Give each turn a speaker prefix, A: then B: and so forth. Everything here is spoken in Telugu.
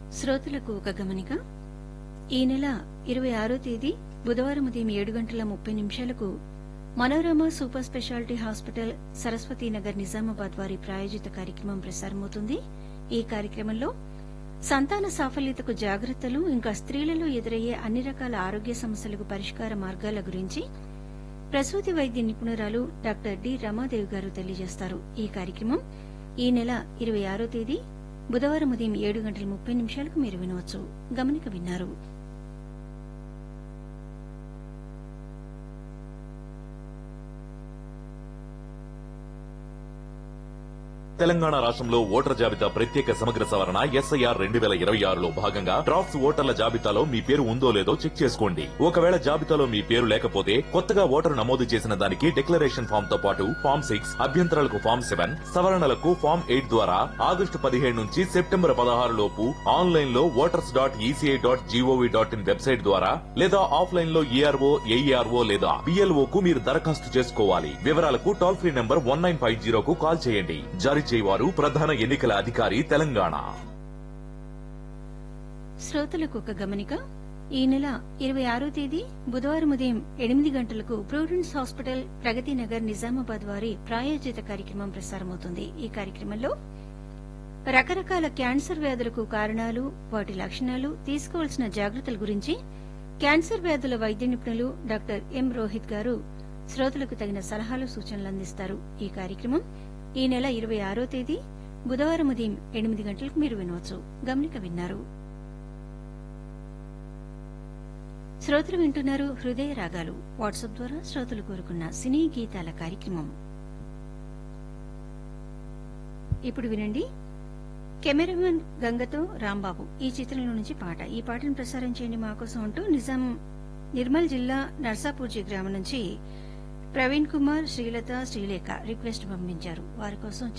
A: శ్రోతలకు ఒక గమనిక ఈ నెల ఇరవై ఆరో తేదీ బుధవారం ఉదయం ఏడు గంటల ముప్పై నిమిషాలకు Manorama super speciality hospital Saraswathinagar Nizamabad వారి ప్రాయోజిత కార్యక్రమం ప్రసారమవుతుంది ఈ కార్యక్రమంలో సంతాన సాఫల్యతకు జాగ్రత్తలు ఇంకా స్త్రీలలో ఎదురయ్యే అన్ని రకాల ఆరోగ్య సమస్యలకు పరిష్కార మార్గాల గురించి ప్రసూతి వైద్య నిపుణురాలు డాక్టర్ డి రమాదేవి గారు తెలియజేస్తారు ఈ కార్యక్రమం ఈ నెల ఇరవై ఆరో తేదీ బుధవారం ఉదయం ఏడు గంటల ముప్పై నిమిషాలకు మీరు వినవచ్చు గమనిక విన్నారు
B: తెలంగాణ రాష్ట్రంలో ఓటర్ జాబితా ప్రత్యేక సమగ్ర సవరణ ఎస్ఐఆర్ రెండు వేల ఇరవై ఆరులో భాగంగా డ్రాఫ్ట్స్ ఓటర్ల జాబితాలో మీ పేరు ఉందో లేదో చెక్ చేసుకోండి ఒకవేళ జాబితాలో మీ పేరు లేకపోతే కొత్తగా ఓటరు నమోదు చేసిన దానికి డిక్లరేషన్ ఫామ్ తో పాటు ఫామ్ సిక్స్ అభ్యంతరాలకు ఫామ్ సెవెన్ సవరణలకు ఫామ్ ఎయిట్ ద్వారా ఆగస్టు పదిహేడు నుంచి సెప్టెంబర్ పదహారు లోపు ఆన్లైన్ లో voters dot ECI dot GOV dot in website ద్వారా లేదా ఆఫ్లైన్ లో ఏఆర్ఓ ఏఈఆర్ఓ లేదా బిఎల్ఓ కు మీరు దరఖాస్తు చేసుకోవాలి వివరాలకు toll free number one nine five జీరోకు కాల్ చేయండి జారీ చేయవారు ప్రధాన ఎన్నికల అధికారి తెలంగాణ
A: శ్రోతలకు ఒక గమనిక ఈ నెల ఇరవై ఆరో తేదీ బుధవారం ఉదయం ఎనిమిది గంటలకు ప్రూడెన్స్ హాస్పిటల్ ప్రగతి నగర్ నిజామాబాద్ వారి ప్రాయోజిత కార్యక్రమం ప్రసారమవుతుంది ఈ కార్యక్రమంలో రకరకాల క్యాన్సర్ వ్యాధులకు కారణాలు వాటి లక్షణాలు తీసుకోవాల్సిన జాగ్రత్తల గురించి క్యాన్సర్ వ్యాధుల వైద్య నిపుణులు డాక్టర్ ఎం రోహిత్ గారు శ్రోతలకు తగిన సలహాలు సూచనలు అందిస్తారు ఈ కార్యక్రమం ఈ నెల ఇరవై ఆరో తేదీ బుధవారం ఉదయం ఎనిమిది గంటలకు మీరు వినవచ్చు గమనిక విన్నారు శ్రోతలు వింటున్నారు హృదయ రాగాలు వాట్సాప్ ద్వారా శ్రోతలు కోరుకున్న సినీ గీతాల కార్యక్రమం ఇప్పుడు వినండి కెమెరామెన్ గంగతో రాంబాబు ఈ చిత్రంలో నుంచి పాట ఈ పాటను ప్రసారం చేయండి మా కోసం అంటూ నిజాం నిర్మల్ జిల్లా నర్సాపూర్జీ గ్రామం నుంచి ప్రవీణ్ కుమార్ శ్రీలత శ్రీలేఖ రిక్వెస్ట్ పంపించారు వారి కోసం